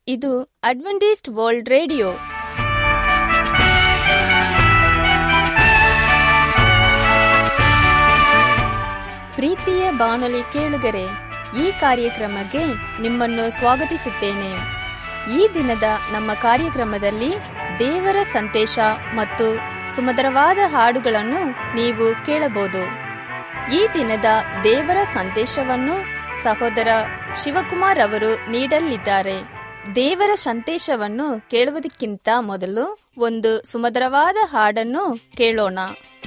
ಇದು Adventist world radio ಪ್ರೀತಿಯ ಬಾನುಲಿ ಕೇಳುಗರೆ ಈ ಕಾರ್ಯಕ್ರಮಕ್ಕೆ ನಿಮ್ಮನ್ನು ಸ್ವಾಗತಿಸುತ್ತೇನೆ ಈ ದಿನದ ನಮ್ಮ ಕಾರ್ಯಕ್ರಮದಲ್ಲಿ ದೇವರ ಸಂದೇಶ ಮತ್ತು ಸುಮಧುರವಾದ ಹಾಡುಗಳನ್ನು ನೀವು ಕೇಳಬಹುದು ಈ ದಿನದ ದೇವರ ಸಂದೇಶವನ್ನು ಸಹೋದರ ಶಿವಕುಮಾರ್ ಅವರು ನೀಡಲಿದ್ದಾರೆ ದೇವರ ಸಂದೇಶವನ್ನು ಕೇಳುವುದಕ್ಕಿಂತ ಮೊದಲು ಒಂದು ಸುಮಧುರವಾದ ಹಾಡನ್ನು ಕೇಳೋಣ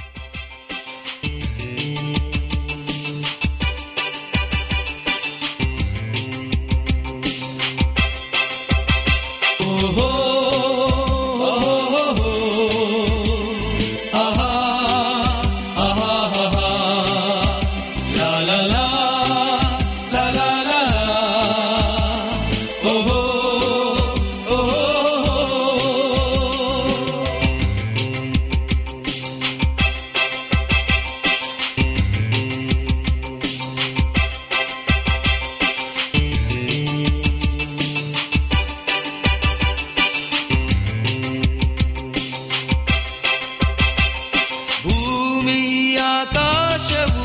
ಭೂಮಿ ಆಕಾಶವು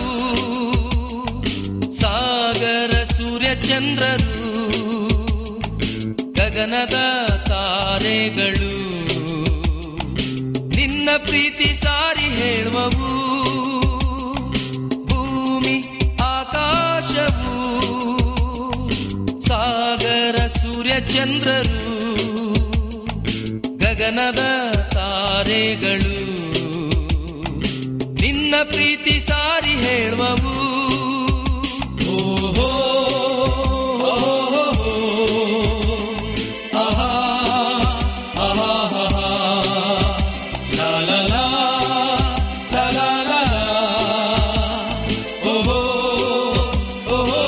ಸಾಗರ ಸೂರ್ಯ ಚಂದ್ರರು ಗಗನದ ತಾರೆಗಳು ನಿನ್ನ ಪ್ರೀತಿ ಸಾರಿ ಹೇಳುವವು ಭೂಮಿ ಆಕಾಶವು ಸಾಗರ ಸೂರ್ಯ ಚಂದ್ರರು ಗಗನದ ತಾರೆಗಳು ನಿನ್ನ ಪ್ರೀತಿ ಸಾರಿ ಹೇಳುವವು ಓಹೋ ಆಹಾ, ಆಹಾ, ಆಹಾ. ಲಾ, ಲಾ, ಲಾ, ಲಾ, ಲಾ, ಲಾ. ಓಹೋ, ಓಹೋ,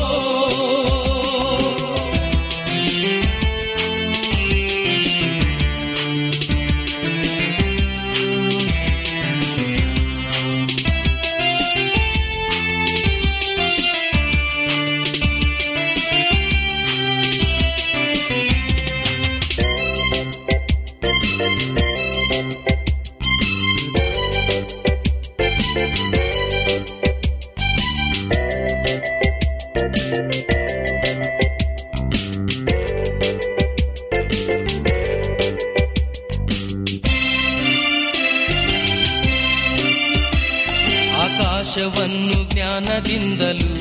ಆಕಾಶವನ್ನು ಜ್ಞಾನದಿಂದಲೂ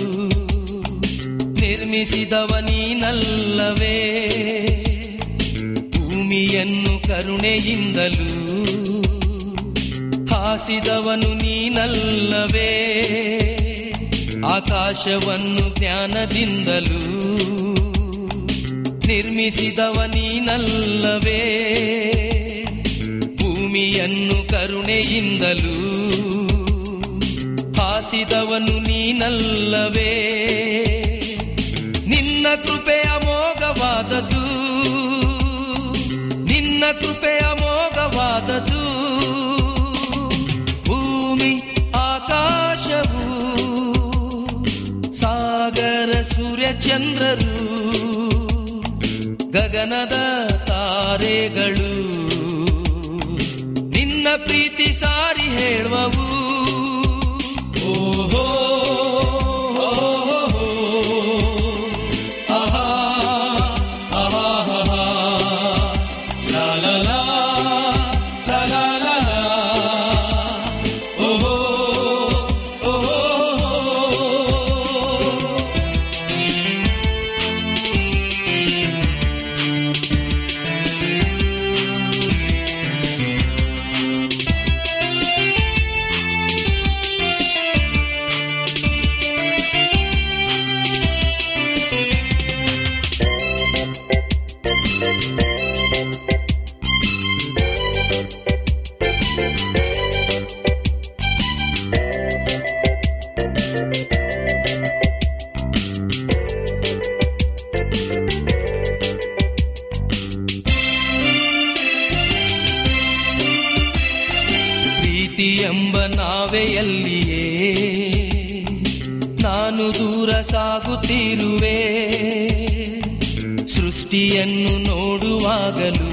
ನಿರ್ಮಿಸಿದವ ನೀನಲ್ಲವೇ ಭೂಮಿಯನ್ನು ಕರುಣೆಯಿಂದಲೂ ಹಾಸಿದವನು ನೀನಲ್ಲವೇ ಆಕಾಶವನ್ನು ಜ್ಞಾನದಿಂದಲೂ ನಿರ್ಮಿಸಿದವ ನೀನಲ್ಲವೇ ಭೂಮಿಯನ್ನು ಕರುಣೆಯಿಂದಲೂ ಹಾಸಿದವನು ನೀನಲ್ಲವೇ ನಿನ್ನ ಕೃಪೆ ಅಮೋಘವಾದದು ನಿನ್ನ ಕೃಪೆ ಅಮೋಘವಾದದು ಭೂಮಿ ಆಕಾಶವು ಸಾಗರ ಸೂರ್ಯ ಚಂದ್ರರು ಗಗನದ ತಾರೆಗಳು ನಿನ್ನ ಪ್ರೀತಿ ಸಾರಿ ಹೇಳುವವು ಓಹೋ ಆಹಾ, ಆಹಾ, ಆಹಾ. ಲಾ, ಲಾ, ಲಾ, ಲಾ, ಲಾ, ಲಾ, ಲಾ. ಓಹೋ, ಓಹೋ, ಪ್ರೀತಿ ಎಂಬ ನಾವೆಯಲ್ಲಿಯೇ ನಾನು ದೂರ ಸಾಗುತ್ತಿರುವೆ ಸೃಷ್ಟಿಯನ್ನು ನೋಡುವಾಗಲೂ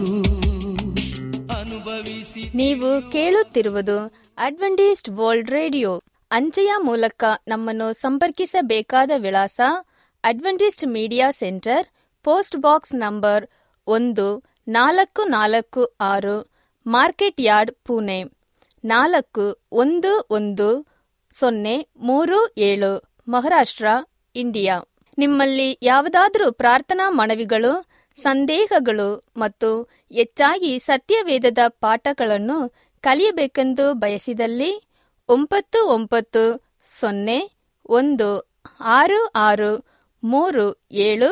ಅನುಭವಿಸಿ ನೀವು ಕೇಳುತ್ತಿರುವುದು ಅಡ್ವೆಂಟಿಸ್ಟ್ ವರ್ಲ್ಡ್ ರೇಡಿಯೋ ಅಂಚೆಯ ಮೂಲಕ ನಮ್ಮನ್ನು ಸಂಪರ್ಕಿಸಬೇಕಾದ ವಿಳಾಸ Adventist media centre post box number ಒಂದು ನಾಲ್ಕು ನಾಲ್ಕು ಆರು ಮಾರ್ಕೆಟ್ ಯಾರ್ಡ್ ಪುಣೆ ನಾಲ್ಕು ಒಂದು ಒಂದು ಸೊನ್ನೆ ಮೂರು ಏಳು ಮಹಾರಾಷ್ಟ್ರ ಇಂಡಿಯಾ ನಿಮ್ಮಲ್ಲಿ ಯಾವುದಾದರೂ ಪ್ರಾರ್ಥನಾ ಮನವಿಗಳು ಸಂದೇಹಗಳು ಮತ್ತು ಹೆಚ್ಚಾಗಿ ಸತ್ಯವೇದದ ಪಾಠಗಳನ್ನು ಕಲಿಯಬೇಕೆಂದು ಬಯಸಿದಲ್ಲಿ ಒಂಬತ್ತು ಒಂಬತ್ತು ಸೊನ್ನೆ ಒಂದು ಆರು ಆರು ಮೂರು ಏಳು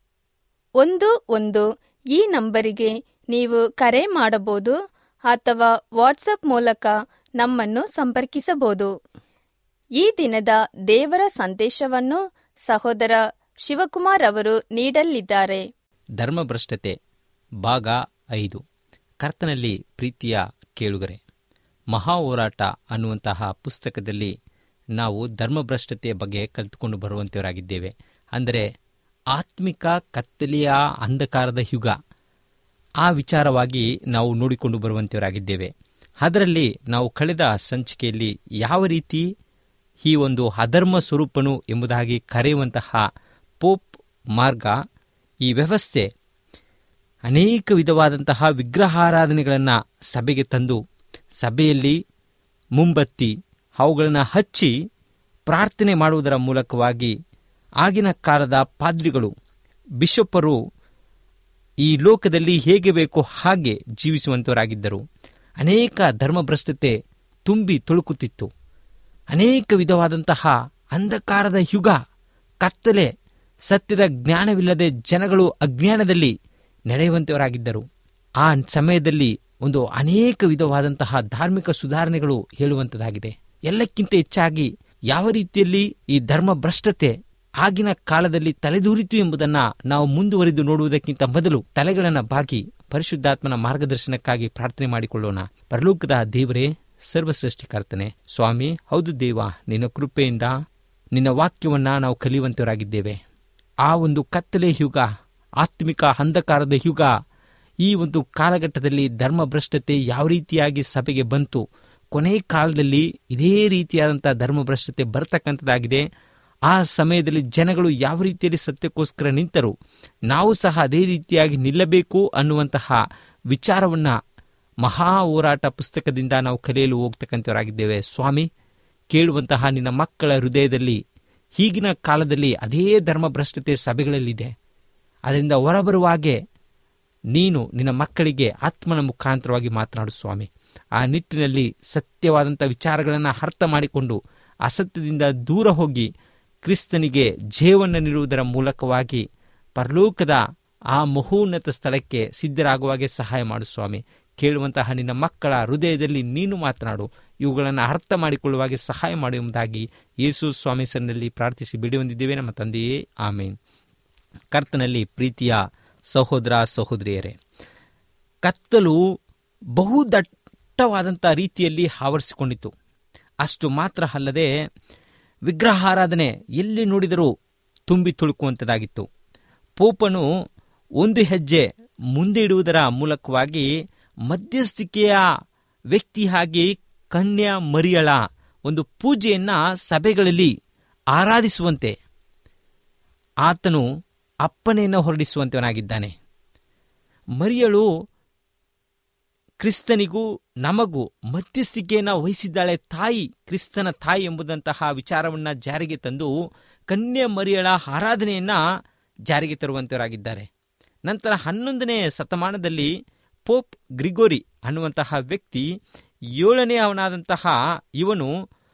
ಒಂದು ಒಂದು ಈ ನಂಬರಿಗೆ ನೀವು ಕರೆ ಮಾಡಬಹುದು ಅಥವಾ ವಾಟ್ಸಪ್ ಮೂಲಕ ನಮ್ಮನ್ನು ಸಂಪರ್ಕಿಸಬಹುದು ಈ ದಿನದ ದೇವರ ಸಂದೇಶವನ್ನು ಸಹೋದರ ಶಿವಕುಮಾರ್ ಅವರು ನೀಡಲಿದ್ದಾರೆ ಧರ್ಮಭ್ರಷ್ಟತೆ ಭಾಗ ಐದು ಕರ್ತನಲ್ಲಿ ಪ್ರೀತಿಯ ಕೇಳುಗರೆ ಮಹಾ ಹೋರಾಟ ಅನ್ನುವಂತಹ ಪುಸ್ತಕದಲ್ಲಿ ನಾವು ಧರ್ಮಭ್ರಷ್ಟತೆಯ ಬಗ್ಗೆ ಕಲಿತುಕೊಂಡು ಬರುವಂತವರಾಗಿದ್ದೇವೆ ಅಂದರೆ ಆತ್ಮಿಕ ಕತ್ತಲೆಯ ಅಂಧಕಾರದ ಯುಗ ಆ ವಿಚಾರವಾಗಿ ನಾವು ನೋಡಿಕೊಂಡು ಬರುವಂತವರಾಗಿದ್ದೇವೆ ಅದರಲ್ಲಿ ನಾವು ಕಳೆದ ಸಂಚಿಕೆಯಲ್ಲಿ ಯಾವ ರೀತಿ ಈ ಒಂದು ಅಧರ್ಮ ಸ್ವರೂಪನು ಎಂಬುದಾಗಿ ಕರೆಯುವಂತಹ ಪೋಪ್ ಮಾರ್ಗ ಈ ವ್ಯವಸ್ಥೆ ಅನೇಕ ವಿಧವಾದಂತಹ ವಿಗ್ರಹಾರಾಧನೆಗಳನ್ನು ಸಭೆಗೆ ತಂದು ಸಭೆಯಲ್ಲಿ ಮುಂಬತ್ತಿ ಅವುಗಳನ್ನು ಹಚ್ಚಿ ಪ್ರಾರ್ಥನೆ ಮಾಡುವುದರ ಮೂಲಕವಾಗಿ ಆಗಿನ ಕಾಲದ ಪಾದ್ರಿಗಳು ಬಿಷಪ್ಪರು ಈ ಲೋಕದಲ್ಲಿ ಹೇಗೆ ಬೇಕೋ ಹಾಗೆ ಜೀವಿಸುವಂತವರಾಗಿದ್ದರು ಅನೇಕ ಧರ್ಮಭ್ರಷ್ಟತೆ ತುಂಬಿ ತುಳುಕುತ್ತಿತ್ತು ಅನೇಕ ವಿಧವಾದಂತಹ ಅಂಧಕಾರದ ಯುಗ ಕತ್ತಲೆ ಸತ್ಯದ ಜ್ಞಾನವಿಲ್ಲದೆ ಜನಗಳು ಅಜ್ಞಾನದಲ್ಲಿ ನಡೆಯುವಂತವರಾಗಿದ್ದರು ಆ ಸಮಯದಲ್ಲಿ ಒಂದು ಅನೇಕ ವಿಧವಾದಂತಹ ಧಾರ್ಮಿಕ ಸುಧಾರಣೆಗಳು ಹೇಳುವಂತದಾಗಿದೆ ಎಲ್ಲಕ್ಕಿಂತ ಹೆಚ್ಚಾಗಿ ಯಾವ ರೀತಿಯಲ್ಲಿ ಈ ಧರ್ಮ ಭ್ರಷ್ಟತೆ ಆಗಿನ ಕಾಲದಲ್ಲಿ ತಲೆದೂರಿತು ಎಂಬುದನ್ನ ನಾವು ಮುಂದುವರಿದು ನೋಡುವುದಕ್ಕಿಂತ ಮೊದಲು ತಲೆಗಳನ್ನ ಬಾಗಿ ಪರಿಶುದ್ಧಾತ್ಮನ ಮಾರ್ಗದರ್ಶನಕ್ಕಾಗಿ ಪ್ರಾರ್ಥನೆ ಮಾಡಿಕೊಳ್ಳೋಣ ಪರಲೋಕದ ದೇವರೇ ಸರ್ವಸೃಷ್ಟಿಕರ್ತನೆ ಸ್ವಾಮಿ ಹೌದು ದೇವ ನಿನ್ನ ಕೃಪೆಯಿಂದ ನಿನ್ನ ವಾಕ್ಯವನ್ನ ನಾವು ಕಲಿಯುವಂತವರಾಗಿದ್ದೇವೆ ಆ ಒಂದು ಕತ್ತಲೆ ಯುಗ ಆತ್ಮಿಕ ಅಂಧಕಾರದ ಯುಗ ಈ ಒಂದು ಕಾಲಘಟ್ಟದಲ್ಲಿ ಧರ್ಮಭ್ರಷ್ಟತೆ ಯಾವ ರೀತಿಯಾಗಿ ಸಭೆಗೆ ಬಂತು ಕೊನೆ ಕಾಲದಲ್ಲಿ ಇದೇ ರೀತಿಯಾದಂಥ ಧರ್ಮಭ್ರಷ್ಟತೆ ಬರ್ತಕ್ಕಂಥದ್ದಾಗಿದೆ ಆ ಸಮಯದಲ್ಲಿ ಜನಗಳು ಯಾವ ರೀತಿಯಲ್ಲಿ ಸತ್ಯಕ್ಕೋಸ್ಕರ ನಿಂತರು ನಾವು ಸಹ ಅದೇ ರೀತಿಯಾಗಿ ನಿಲ್ಲಬೇಕು ಅನ್ನುವಂತಹ ವಿಚಾರವನ್ನ ಮಹಾ ಹೋರಾಟ ಪುಸ್ತಕದಿಂದ ನಾವು ಕಲಿಯಲು ಹೋಗ್ತಕ್ಕಂಥವರಾಗಿದ್ದೇವೆ ಸ್ವಾಮಿ ಕೇಳುವಂತಹ ನಿನ್ನ ಮಕ್ಕಳ ಹೃದಯದಲ್ಲಿ ಈಗಿನ ಕಾಲದಲ್ಲಿ ಅದೇ ಧರ್ಮಭ್ರಷ್ಟತೆ ಸಭೆಗಳಲ್ಲಿದೆ ಅದರಿಂದ ಹೊರಬರುವ ಹಾಗೆ ನೀನು ನಿನ್ನ ಮಕ್ಕಳಿಗೆ ಆತ್ಮನ ಮುಖಾಂತರವಾಗಿ ಮಾತನಾಡು ಸ್ವಾಮಿ ಆ ನಿಟ್ಟಿನಲ್ಲಿ ಸತ್ಯವಾದಂಥ ವಿಚಾರಗಳನ್ನು ಅರ್ಥ ಮಾಡಿಕೊಂಡು ಅಸತ್ಯದಿಂದ ದೂರ ಹೋಗಿ ಕ್ರಿಸ್ತನಿಗೆ ಜೇವನ್ನು ನೀಡುವುದರ ಮೂಲಕವಾಗಿ ಪರಲೋಕದ ಆ ಮಹೋನ್ನತ ಸ್ಥಳಕ್ಕೆ ಸಿದ್ಧರಾಗುವಾಗೆ ಸಹಾಯ ಮಾಡು ಸ್ವಾಮಿ ಕೇಳುವಂತಹ ನಿನ್ನ ಮಕ್ಕಳ ಹೃದಯದಲ್ಲಿ ನೀನು ಮಾತನಾಡು ಇವುಗಳನ್ನು ಅರ್ಥ ಮಾಡಿಕೊಳ್ಳುವಾಗೆ ಸಹಾಯ ಮಾಡು ಎಂಬುದಾಗಿ ಯೇಸು ಸ್ವಾಮಿ ಸನ್ನಲ್ಲಿ ಪ್ರಾರ್ಥಿಸಿ ಬಿಡಿ ಹೊಂದಿದ್ದೇವೆ ನಮ್ಮ ತಂದೆಯೇ ಆಮೇನ್ ಕರ್ತನಲ್ಲಿ ಪ್ರೀತಿಯ ಸಹೋದರ ಸಹೋದರಿಯರೇ ಕತ್ತಲು ಬಹು ದಟ್ಟವಾದಂಥ ರೀತಿಯಲ್ಲಿ ಆವರಿಸಿಕೊಂಡಿತು ಅಷ್ಟು ಮಾತ್ರ ಅಲ್ಲದೆ ವಿಗ್ರಹಾರಾಧನೆ ಎಲ್ಲಿ ನೋಡಿದರೂ ತುಂಬಿ ತುಳುಕುವಂಥದ್ದಾಗಿತ್ತು ಪೋಪನು ಒಂದು ಹೆಜ್ಜೆ ಮುಂದೆ ಇಡುವುದರ ಮೂಲಕವಾಗಿ ಮಧ್ಯಸ್ಥಿಕೆಯ ವ್ಯಕ್ತಿಯಾಗಿ ಕನ್ಯಾ ಮರಿಯಳ ಒಂದು ಪೂಜೆಯನ್ನ ಸಭೆಗಳಲ್ಲಿ ಆರಾಧಿಸುವಂತೆ ಆತನು ಅಪ್ಪನೆಯನ್ನು ಹೊರಡಿಸುವಂತವನಾಗಿದ್ದಾನೆ ಮರಿಯಳು ಕ್ರಿಸ್ತನಿಗೂ ನಮಗೂ ಮಧ್ಯಸ್ಥಿಕೆಯನ್ನು ವಹಿಸಿದ್ದಾಳೆ ತಾಯಿ ಕ್ರಿಸ್ತನ ತಾಯಿ ಎಂಬುದಂತಹ ವಿಚಾರವನ್ನ ಜಾರಿಗೆ ತಂದು ಕನ್ಯಾ ಮರಿಯಳ ಆರಾಧನೆಯನ್ನ ಜಾರಿಗೆ ತರುವಂತವರಾಗಿದ್ದಾರೆ ನಂತರ ಹನ್ನೊಂದನೇ ಶತಮಾನದಲ್ಲಿ ಪೋಪ್ ಗ್ರಿಗೋರಿ ಅನ್ನುವಂತಹ ವ್ಯಕ್ತಿ ಏಳನೇ ಅವನಾದಂತಹ ಇವನು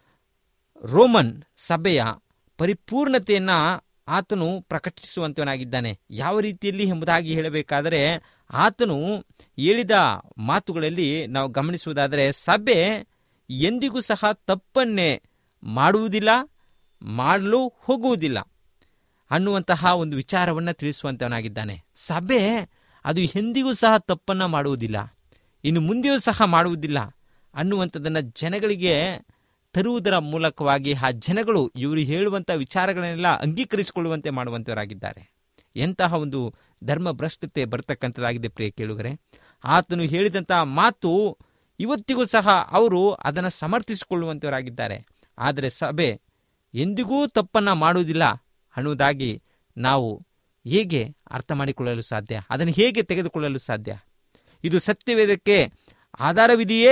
ರೋಮನ್ ಸಭೆಯ ಪರಿಪೂರ್ಣತೆಯನ್ನ ಆತನು ಪ್ರಕಟಿಸುವಂತವನಾಗಿದ್ದಾನೆ ಯಾವ ರೀತಿಯಲ್ಲಿ ಎಂಬುದಾಗಿ ಹೇಳಬೇಕಾದರೆ ಆತನು ಹೇಳಿದ ಮಾತುಗಳಲ್ಲಿ ನಾವು ಗಮನಿಸುವುದಾದರೆ ಸಭೆ ಎಂದಿಗೂ ಸಹ ತಪ್ಪನ್ನೇ ಮಾಡುವುದಿಲ್ಲ ಮಾಡಲು ಹೋಗುವುದಿಲ್ಲ ಅನ್ನುವಂತಹ ಒಂದು ವಿಚಾರವನ್ನು ತಿಳಿಸುವಂತವನಾಗಿದ್ದಾನೆ ಸಭೆ ಅದು ಎಂದಿಗೂ ಸಹ ತಪ್ಪನ್ನ ಮಾಡುವುದಿಲ್ಲ ಇನ್ನು ಮುಂದೆಯೂ ಸಹ ಮಾಡುವುದಿಲ್ಲ ಅನ್ನುವಂಥದ್ದನ್ನು ಜನಗಳಿಗೆ ತರುವುದರ ಮೂಲಕವಾಗಿ ಆ ಜನಗಳು ಇವರು ಹೇಳುವಂಥ ವಿಚಾರಗಳನ್ನೆಲ್ಲ ಅಂಗೀಕರಿಸಿಕೊಳ್ಳುವಂತೆ ಮಾಡುವಂತವರಾಗಿದ್ದಾರೆ ಎಂತಹ ಒಂದು ಧರ್ಮ ಭ್ರಷ್ಟತೆ ಬರ್ತಕ್ಕಂಥದ್ದಾಗಿದೆ ಪ್ರಿಯ ಕೇಳುಗರೆ ಆತನು ಹೇಳಿದಂತಹ ಮಾತು ಇವತ್ತಿಗೂ ಸಹ ಅವರು ಅದನ್ನು ಸಮರ್ಥಿಸಿಕೊಳ್ಳುವಂತವರಾಗಿದ್ದಾರೆ ಆದರೆ ಸಭೆ ಎಂದಿಗೂ ತಪ್ಪನ್ನ ಮಾಡುವುದಿಲ್ಲ ಅನ್ನುವುದಾಗಿ ನಾವು ಹೇಗೆ ಅರ್ಥ ಮಾಡಿಕೊಳ್ಳಲು ಸಾಧ್ಯ ಅದನ್ನು ಹೇಗೆ ತೆಗೆದುಕೊಳ್ಳಲು ಸಾಧ್ಯ ಇದು ಸತ್ಯವೇದಕ್ಕೆ ಆಧಾರವಿದೆಯೇ